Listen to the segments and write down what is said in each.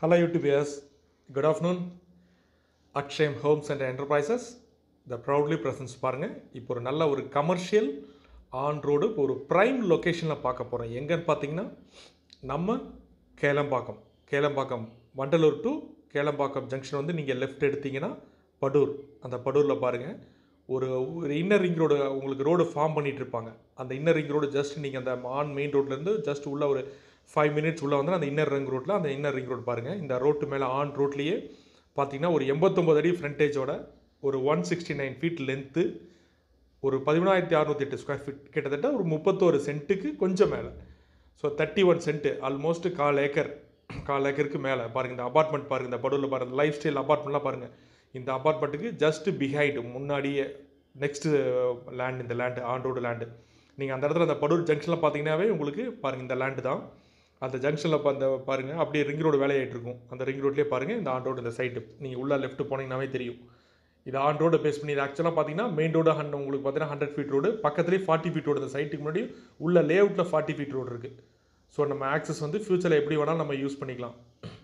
Hello YouTubers, good afternoon. Akshayam homes and enterprises the proudly presents பாருங்கள் இப்போ ஒரு நல்ல ஒரு கமர்ஷியல் ஆன் ரோடு ஒரு ப்ரைம் லொக்கேஷனில் பார்க்க போகிறோம் எங்கன்னு பார்த்தீங்கன்னா நம்ம கேளம்பாக்கம் கேளம்பாக்கம் வண்டலூர் டு கேளம்பாக்கம் ஜங்ஷன் வந்து நீங்கள் லெஃப்ட் எடுத்தீங்கன்னா படூர் அந்த படூரில் பாருங்கள் ஒரு ஒரு இன்னர் ரிங் ரோடு உங்களுக்கு ரோடு ஃபார்ம் பண்ணிட்டு இருப்பாங்க அந்த இன்னர் ரிங் ரோடு ஜஸ்ட் நீங்கள் அந்த ஆன் மெயின் ரோட்லேருந்து ஜஸ்ட் உள்ள ஒரு ஃபைவ் மினிட்ஸ் உள்ள வந்து அந்த இன்னர் ரிங் ரோட்டில் அந்த இன்னர் ரிங் ரோடு பாருங்கள் இந்த ரோட்டு மேலே ஆன் ரோட்லேயே பார்த்தீங்கன்னா ஒரு எண்பத்தொம்பது அடி ஃப்ரண்டேஜோட ஒரு one sixty nine feet length ஒரு பதிமூணாயிரத்தி அறுநூத்தி எட்டு ஸ்கொயர் ஃபீட் கிட்டத்தட்ட ஒரு முப்பத்தோரு சென்ட்டுக்கு கொஞ்சம் மேலே so thirty one cent almost கால் ஏக்கர் கால் ஏக்கருக்கு மேலே பாருங்கள் இந்த அபார்ட்மெண்ட் பாருங்கள் இந்த படூரில் பாருங்கள் லைஃப் ஸ்டைல் அபார்ட்மெண்ட்லாம் பாருங்கள் இந்த அபார்ட்மெண்ட்டுக்கு ஜஸ்ட் பிஹைண்ட் முன்னாடியே நெக்ஸ்ட்டு லேண்ட் இந்த லேண்டு ஆன் ரோடு லேண்டு நீங்கள் அந்த இடத்துல அந்த படூர் ஜங்ஷனில் பார்த்தீங்கன்னாவே உங்களுக்கு பாருங்கள் இந்த லேண்டு தான் அந்த ஜங்ஷனில் அந்த பாருங்கள் அப்படியே ரிங் ரோடு வேலையாயிட்டு இருக்கும் அந்த ரிங் ரோட்லேயே பாருங்கள் இந்த ஆன் ரோடு இந்த சைட்டு நீங்கள் உள்ள லெஃப்ட் போனீங்கன்னாவே தெரியும் இது ஆன் ரோடு பேஸ் பண்ணி இது ஆக்சுவலாக பார்த்தீங்கன்னா மெயின் ரோடு ஹண்ட் உங்களுக்கு பார்த்தீங்கன்னா ஹண்ட்ரட் ஃபீட் ரோடு பக்கத்துலேயே ஃபார்ட்டி ஃபீட் ரோடு இந்த சைட்டுக்கு முன்னாடி உள்ள லே அவுட்டில் ஃபார்ட்டி ஃபீட் ரோடு இருக்குது ஸோ நம்ம ஆக்சஸ் வந்து ஃப்யூச்சரில் எப்படி வேணாலும் நம்ம யூஸ் பண்ணிக்கலாம்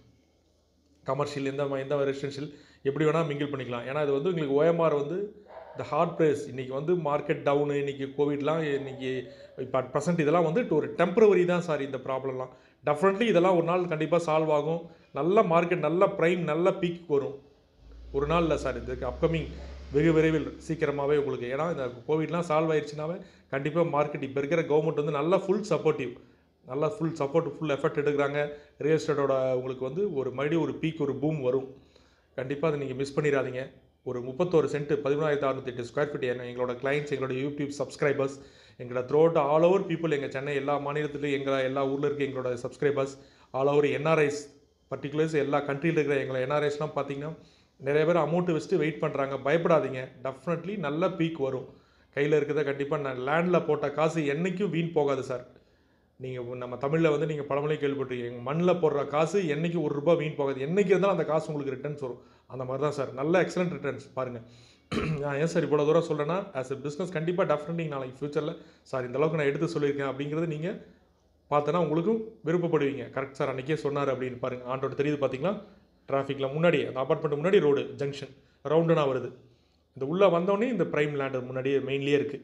கமர்ஷியல் எந்த ம- எந்த ரெசிடென்ஷியல் எப்படி வேணால் மிங்கிள் பண்ணிக்கலாம் ஏன்னா இது வந்து உங்களுக்கு ஓஎம்ஆர் வந்து இந்த ஹார்ட் ப்ரைஸ் இன்றைக்கி வந்து மார்க்கெட் டவுனு இன்றைக்கி கோவிட்லாம் இன்றைக்கி இப்போ அட் ப்ரெசென்ட் இதெல்லாம் வந்து ஒரு டெம்பரவரி தான் சார் இந்த ப்ராப்ளம்லாம் டெஃபினெட்லி இதெல்லாம் ஒரு நாள் கண்டிப்பாக சால்வ் ஆகும் நல்ல மார்க்கெட் நல்ல ப்ரைம் நல்ல பீக் வரும் ஒரு நாள் இல்லை சார் இதுக்கு அப்கமிங் வெகு விரைவில் சீக்கிரமாகவே உங்களுக்கு ஏன்னா இந்த கோவிட்லாம் சால்வ் ஆயிடுச்சுனாவே கண்டிப்பாக மார்க்கெட் இப்போ இருக்கிற கவர்மெண்ட் வந்து நல்லா ஃபுல் சப்போர்ட்டிவ் நல்லா ஃபுல் சப்போர்ட் ஃபுல் எஃபர்ட் எடுக்கிறாங்க ரியல் எஸ்டேட்டோட உங்களுக்கு வந்து ஒரு மறுபடியும் ஒரு பீக் ஒரு பூம் வரும் கண்டிப்பாக அதை நீங்கள் மிஸ் பண்ணிடாதீங்க ஒரு முப்பத்தோரு சென்ட் பதிமூணாயிரத்தி அறுநூத்தி எட்டு ஸ்கொயர் ஃபீட் எங்களோட கிளைண்ட்ஸ் எங்களோட யூடியூப் சப்ஸ்கிரைபர்ஸ் எங்களோட throughout all over people எங்கள் சென்னை எல்லா மாநிலத்துலையும் எங்கள் எல்லா ஊரில் இருக்க எங்களோட subscribers all over NRIs particulars எல்லா கண்ட்ரியில் இருக்கிற எங்களை என்ஆர்ஐஸ்லாம் பார்த்தீங்கன்னா நிறைய பேர் அமௌண்ட்டு வச்சுட்டு வெயிட் பண்ணுறாங்க பயப்படாதீங்க டெஃபினெட்லி நல்ல பீக் வரும் கையில் இருக்கிறத கண்டிப்பாக நான் லேண்டில் போட்ட காசு என்றைக்கும் வீண் போகாது சார் நீங்கள் நம்ம தமிழில் வந்து நீங்கள் பழமொழி கேள்விப்பட்டிருக்கீங்க மண்ணில் போடுற காசு என்னைக்கு ஒரு ரூபாய் வீண் போகாது என்னைக்கு இருந்தாலும் அந்த காசு உங்களுக்கு ரிட்டர்ன்ஸ் வரும் அந்த மாதிரி தான் சார் நல்ல எக்ஸலண்ட் ரிட்டர்ன்ஸ் பாருங்கள் நான் ஏன் சார் இவ்வளோ தூரம் சொல்கிறேன்னா ஆஸ் எ பிஸ்னஸ் கண்டிப்பாக டெஃபினெட்லி நாளைக்கு ஃப்யூச்சரில் சார் இந்த அளவுக்கு நான் எடுத்து சொல்லியிருக்கேன் அப்படிங்கிறது நீங்கள் பார்த்தோன்னா உங்களுக்கும் விருப்பப்படுவீங்க கரெக்ட் சார் அன்றைக்கே சொன்னார் அப்படின்னு பாருங்கள் ஆண்டோட தெரியுது பார்த்தீங்களா டிராஃபிக்கில் முன்னாடி அந்த அப்பார்ட்மெண்ட் முன்னாடி ரோடு ஜங்ஷன் ரவுண்டனாக வருது இந்த உள்ளே வந்தோடனே இந்த ப்ரைம் லேண்டு முன்னாடியே மெயின்லேயே இருக்குது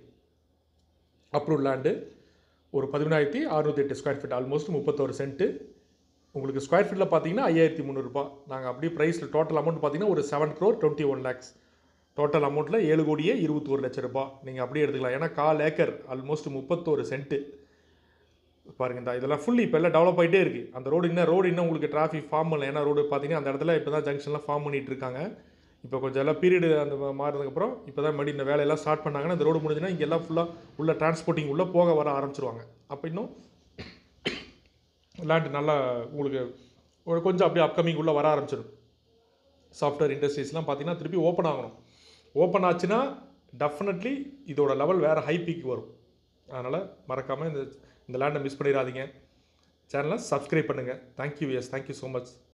அப்ரூவ் லேண்டு ஒரு பதிமூணாயிரத்தி அறுநூத்தி எட்டு ஸ்கொயர் ஃபீட் ஆல்மோஸ்ட் முப்பத்தோரு சென்ட்டு உங்களுக்கு ஸ்கொயர் ஃபீட்டில் பார்த்தீங்கன்னா ஐயாயிரத்தி முந்நூறுரூபா நாங்கள் அப்படியே ப்ரைஸில் டோட்டல் அமௌண்ட் பார்த்தீங்கன்னா ஒரு seven crore twenty one lakhs total அமௌண்ட்டில் ஏழு கோடியே இருபத்தோரு லட்ச ரூபாய் நீங்கள் அப்படியே எடுத்துக்கலாம் ஏன்னா கால் ஏக்கர் ஆல்மோஸ்ட் முப்பத்தோரு சென்ட்டு பாருங்க இந்த இதெல்லாம் ஃபுல்லி இப்போ எல்லாம் டெவலப் ஆகிட்டே இருக்குது அந்த ரோடு இன்னும் ரோடு இன்னும் உங்களுக்கு டிராஃபிக் ஃபார்ம் பண்ணல ஏன்னா ரோடு பார்த்தீங்கன்னா அந்த இடத்துல இப்போ தான் ஜங்ஷன்லாம் ஃபார்ம் பண்ணிட்டு இருக்காங்க இப்போ கொஞ்சம் எல்லாம் பீரியடு அந்த மா- மாறினதுக்கப்புறம் இப்போ தான் மறுபடியும் இந்த வேலையெல்லாம் ஸ்டார்ட் பண்ணாங்கன்னா இந்த ரோடு முடிஞ்சுன்னா இங்கே எல்லாம் ஃபுல்லாக உள்ள டிரான்ஸ்போர்ட்டிங் உள்ளே போக வர ஆரம்பிச்சிருவாங்க அப்போ இன்னும் லேண்டு நல்லா உங்களுக்கு ஒரு கொஞ்சம் அப்படியே அப்கமிங் உள்ளே வர ஆரம்பிச்சிடும் சாஃப்ட்வேர் இண்டஸ்ட்ரீஸ்லாம் பார்த்தீங்கன்னா திருப்பி ஓப்பன் ஆகணும் ஓப்பன் ஆச்சுன்னா டெஃபினெட்லி இதோட லெவல் வேறு ஹை பீக் வரும் அதனால் மறக்காமல் இந்த இந்த லேண்டை மிஸ் பண்ணிடாதீங்க சேனலை சப்ஸ்கிரைப் பண்ணுங்கள் thank you yes thank you so much